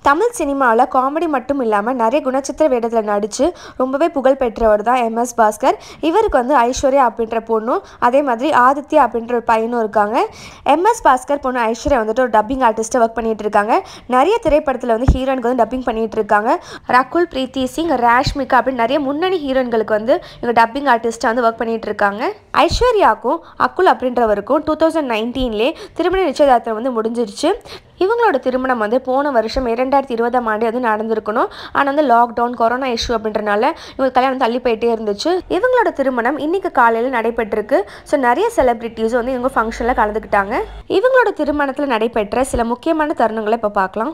தமிழ் சினிமாவில் காமெடி மட்டும் இல்லாமல் நிறைய குணச்சித்திர வேடத்தில் நடித்து ரொம்பவே புகழ் பெற்றவர் தான் எம்எஸ் பாஸ்கர் இவருக்கு வந்து ஐஸ்வர்யா அப்படின்ற பொண்ணும் அதே மாதிரி ஆதித்யா அப்படின்ற ஒரு பையனும் இருக்காங்க எம்எஸ் பாஸ்கர் பொண்ணு ஐஸ்வர்யா வந்துட்டு ஒரு டப்பிங் ஆர்டிஸ்ட்டாக ஒர்க் பண்ணிட்டு இருக்காங்க நிறைய திரைப்படத்தில் வந்து ஹீரோயினுக்கு வந்து டப்பிங் பண்ணிட்டு இருக்காங்க ரகுல் பிரீத்தி சிங் ராஷ்மிகா அப்படின்னு நிறைய முன்னணி ஹீரோயின்களுக்கு வந்து இவங்க டப்பிங் ஆர்டிஸ்ட்டாக வந்து ஒர்க் பண்ணிட்டு இருக்காங்க ஐஸ்வர்யாவுக்கும் அக்குல் அப்படின்றவருக்கும் டூ தௌசண்ட் நைன்டீன்லேயே திருமண நிச்சயதார்த்தம் வந்து முடிஞ்சிருச்சு இவங்களோட திருமணம் வந்து போன வருஷம் இரண்டாயிரத்தி இருபதாம் ஆண்டு வந்து நடந்திருக்கணும் ஆனால் வந்து லாக்டவுன் கொரோனா இஷ்யூ அப்படின்றனால இவங்க கல்யாணம் தள்ளி போயிட்டே இருந்துச்சு இவங்களோட திருமணம் இன்னைக்கு காலையில் நடைபெற்றிருக்கு ஸோ நிறைய செலிபிரிட்டிஸ் வந்து இவங்க ஃபங்க்ஷனில் கலந்துக்கிட்டாங்க இவங்களோட திருமணத்தில் நடைபெற்ற சில முக்கியமான தருணங்களை இப்போ பார்க்கலாம்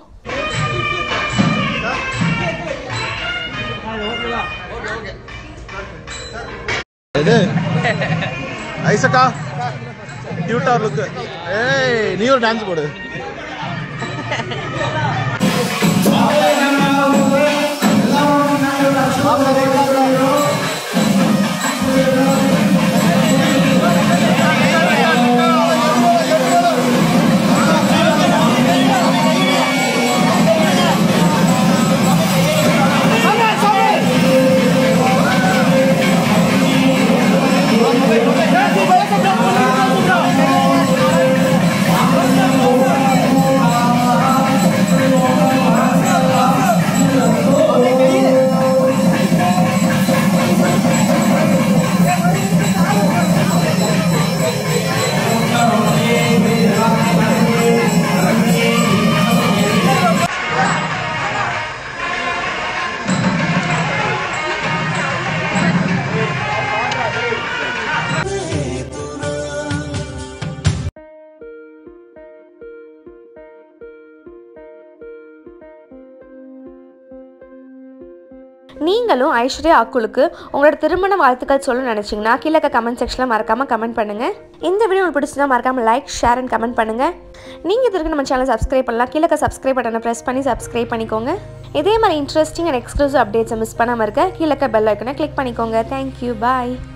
இது ஐசக்கா கியூட்டா லுக் ஏய் நீ ஒரு டான்ஸ் போடு நீங்களும் ஐஸ்வர்யா அக்குலுக்கு உங்களோட திருமண வாழ்த்துக்கள் சொல்ல நினச்சிங்கன்னா கீழே கமெண்ட் செக்ஷனில் மறக்காமல் கமெண்ட் பண்ணுங்கள் இந்த வீடியோ உங்களுக்கு பிடிச்சிருந்தா மறக்காமல் லைக் ஷேர் அண்ட் கமெண்ட் பண்ணுங்கள் நீங்கள் இது வரைக்கும் நம்ம சேனல் சப்ஸ்கிரைப் பண்ணலாம் கீழே சப்ஸ்கிரைப் பட்டனை ப்ரெஸ் பண்ணி சப்ஸ்கிரைப் பண்ணிக்கோங்க இதே மாதிரி இன்ட்ரெஸ்டிங் அண்ட் எக்ஸ்க்ளூசிவ் அப்டேட்ஸை மிஸ் பண்ணாமல் இருக்க கீழே பெல் ஐக்கனை கிளிக் பண்ணிக்கோங்க தேங்க்யூ பாய்